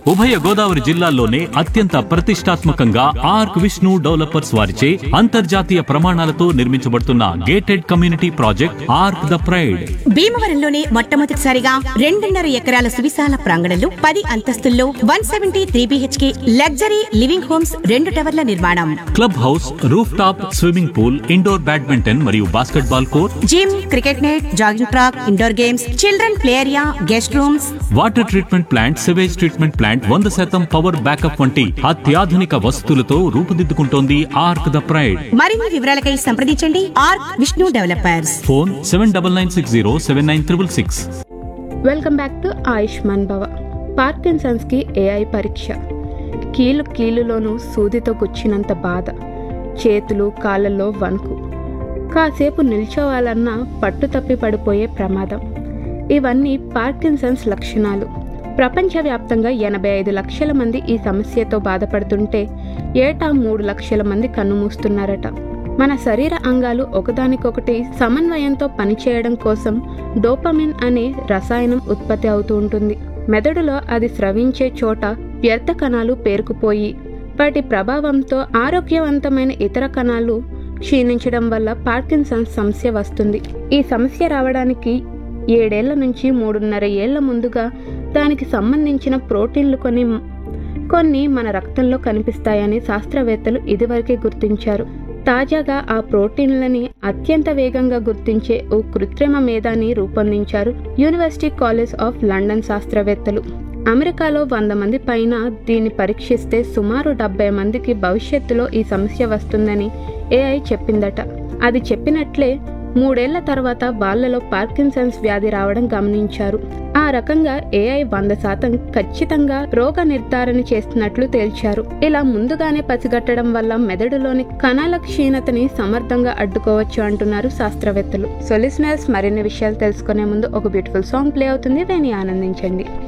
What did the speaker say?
ఉభయ గోదావరి జిల్లాల్లోనే అత్యంత ప్రతిష్టాత్మకంగా ఆర్క్ విష్ణు డెవలపర్స్ వారిచే అంతర్జాతీయ ప్రమాణాలతో నిర్మించబడుతున్న gated community project Arc the pride భీమవరంలోనే మొట్టమొదటిసారిగా రెండున్నర ఎకరాల సువిశాల ప్రాంగణంలో పది అంతస్తుల్లో one seventy three BHK luxury living homes రెండు టవర్ల నిర్మాణం club house roof top swimming pool indoor badminton మరియు basketball court gym cricket net jogging track indoor games children play area guest rooms water treatment plant sewage treatment plant వంద శాతం power backup వంటి అత్యాధునిక వసతులతో రూపుదిద్దుకుంటోంది arc the pride మరిన్ని వివరాలకై సంప్రదించండి Arc Vishnu developers phone seven double nine six zero seven nine triple six welcome back to Ayushman Bhava పార్కిన్సన్స్కి AI పరీక్ష కీలు కీలులోనూ సూదితో గుచ్చినంత బాధ చేతులు కాళ్ళల్లో వణుకు కాసేపు నిల్చోవాలన్నా పట్టు తప్పి పడిపోయే ప్రమాదం ఇవన్నీ పార్కిన్సన్స్ లక్షణాలు ప్రపంచవ్యాప్తంగా ఎనభై ఐదు లక్షల మంది ఈ సమస్యతో బాధపడుతుంటే ఏటా మూడు లక్షల మంది కన్నుమూస్తున్నారట మన శరీర అంగాలు ఒకదానికొకటి సమన్వయంతో పనిచేయడం కోసం డోపమిన్ అనే రసాయనం ఉత్పత్తి అవుతూ ఉంటుంది మెదడులో అది స్రవించే చోట వ్యర్థ కణాలు పేరుకుపోయి వాటి ప్రభావంతో ఆరోగ్యవంతమైన ఇతర కణాలు క్షీణించడం వల్ల పార్కిన్సన్స్ సమస్య వస్తుంది ఈ సమస్య రావడానికి ఏడేళ్ల నుంచి మూడున్నర ఏళ్ల ముందుగా దానికి సంబంధించిన ప్రోటీన్లు కొన్ని కొన్ని మన రక్తంలో కనిపిస్తాయని శాస్త్రవేత్తలు ఇదివరకే గుర్తించారు తాజాగా ఆ ప్రోటీన్లని అత్యంత వేగంగా గుర్తించే ఓ కృత్రిమ మేధాని రూపొందించారు యూనివర్సిటీ కాలేజ్ ఆఫ్ లండన్ శాస్త్రవేత్తలు అమెరికాలో వంద మంది పైన దీన్ని పరీక్షిస్తే సుమారు డెబ్బై మందికి భవిష్యత్తులో ఈ సమస్య వస్తుందని ఏఐ చెప్పిందట అది చెప్పినట్లే మూడేళ్ల తర్వాత వాళ్ళలో పార్కిన్సన్స్ వ్యాధి రావడం గమనించారు ఆ రకంగా ఏఐ వంద శాతం ఖచ్చితంగా రోగ నిర్ధారణ చేస్తున్నట్లు తేల్చారు ఇలా ముందుగానే పసిగట్టడం వల్ల మెదడులోని కణాల క్షీణతని సమర్థంగా అడ్డుకోవచ్చు అంటున్నారు శాస్త్రవేత్తలు సొలిసినర్స్ మరిన్ని విషయాలు తెలుసుకునే ముందు ఒక బ్యూటిఫుల్ సాంగ్ ప్లే అవుతుంది దాన్ని ఆనందించండి